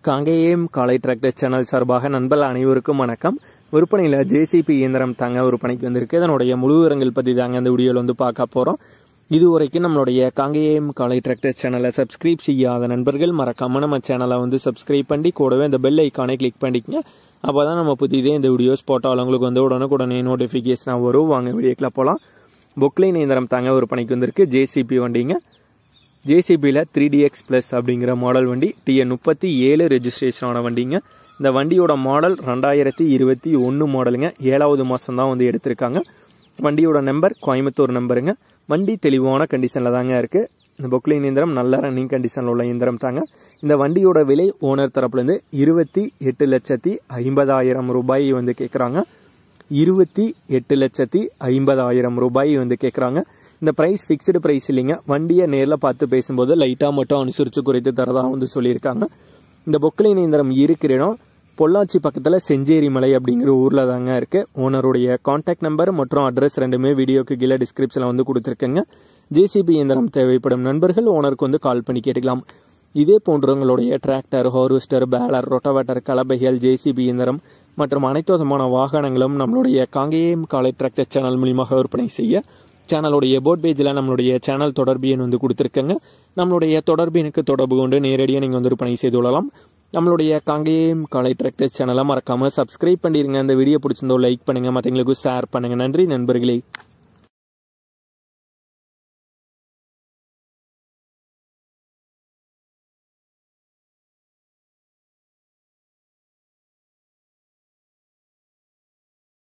காங்கேயம் காலை tractor channel சார்பாக நண்பர்கள் அனைவருக்கும் வணக்கம் விற்பனையில் ஜேசிபி இயந்திரம் தாங்க விற்பனைக்கு வந்திருக்கு இதனுடைய முழு விவரங்கள் பற்றி தாங்க இந்த வீடியோவில் வந்து பார்க்க போகிறோம் இதுவரைக்கும் நம்மளுடைய காங்கேயம் காலை டிராக்டர் சேனலை சப்ஸ்கிரைப் செய்யாத நண்பர்கள் மறக்காம நம்ம சேனலை வந்து சப்ஸ்கிரைப் பண்ணி கூடவே இந்த பெல் ஐக்கானை கிளிக் பண்ணிக்கங்க அப்போ தான் நம்ம புதிதே இந்த வீடியோஸ் போட்டால் உங்களுக்கு வந்து உடனுக்குடனே நோட்டிஃபிகேஷனாக வரும் வாங்க வீடியோக்கில் போகலாம் பொக்லைன் இயந்திரம் தாங்க விற்பனைக்கு வந்திருக்கு ஜேசிபி வண்டிங்க ஜேசிபியில் த்ரீ டிஎக்ஸ் ப்ளஸ் அப்படிங்கிற மாடல் வண்டி டிஎன் முப்பத்தி ஏழு ரெஜிஸ்ட்ரேஷனான வண்டிங்க இந்த வண்டியோட மாடல் ரெண்டாயிரத்தி இருபத்தி ஒன்று மாடலுங்க ஏழாவது மாதம் தான் வந்து எடுத்திருக்காங்க வண்டியோட நம்பர் கோயம்புத்தூர் நம்பருங்க வண்டி தெளிவான கண்டிஷனில் தாங்க இருக்குது இந்த பொக்லின் இயந்திரம் நல்ல ரன்னிங் கண்டிஷனில் உள்ள இயந்திரம் தாங்க இந்த வண்டியோட விலை ஓனர் தரப்புலேருந்து இருபத்தி எட்டு லட்சத்தி ஐம்பதாயிரம் ரூபாய் வந்து கேட்குறாங்க இருபத்தி எட்டு லட்சத்தி ஐம்பதாயிரம் ரூபாய் வந்து கேட்குறாங்க இந்த ப்ரைஸ் ஃபிக்ஸ்டு ப்ரைஸ் இல்லைங்க வண்டியை நேரில் பார்த்து பேசும்போது லைட்டாக மட்டும் அனுசரித்து குறைத்து தரதா வந்து சொல்லியிருக்காங்க இந்த பொக்லின் இயந்திரம் இருக்கிற இடம் பொள்ளாச்சி பக்கத்தில் செஞ்சேரி மலை அப்படிங்கிற ஊரில் தாங்க இருக்குது ஓனருடைய காண்டாக்ட் நம்பர் மற்றும் அட்ரஸ் ரெண்டுமே வீடியோக்கு கீழே டிஸ்கிரிப்ஷனில் வந்து கொடுத்துருக்கேங்க ஜேசிபி இயந்திரம் தேவைப்படும் நண்பர்கள் ஓனருக்கு வந்து கால் பண்ணி கேட்டுக்கலாம் இதே போன்றவங்களுடைய டிராக்டர் ஹார்வெஸ்டர் பேலர் ரொட்டவேட்டர் கலபைகள் ஜேசிபி இயந்திரம் மற்றும் அனைத்து விதமான வாகனங்களும் நம்மளுடைய காங்கேயம் காலை டிராக்டர் சேனல் மூலியமாக விற்பனை செய்ய சேனலுடைய போட் பேஜில் நம்மளுடைய சேனல் தொடர்பு எண் வந்து கொடுத்துருக்கங்க நம்மளுடைய தொடர்பு எனக்கு தொடர்பு கொண்டு நேரடியாக நீங்கள் வந்து விற்பனை செய்து கொள்ளலாம் நம்மளுடைய காங்கேயம் காலை டிராக்டர் சேனலை மறக்காமல் சப்ஸ்கிரைப் பண்ணிடுங்க அந்த வீடியோ பிடிச்சிருந்தோ லைக் பண்ணுங்கள் மற்றவங்களுக்கு ஷேர் பண்ணுங்கள் நன்றி நண்பர்களே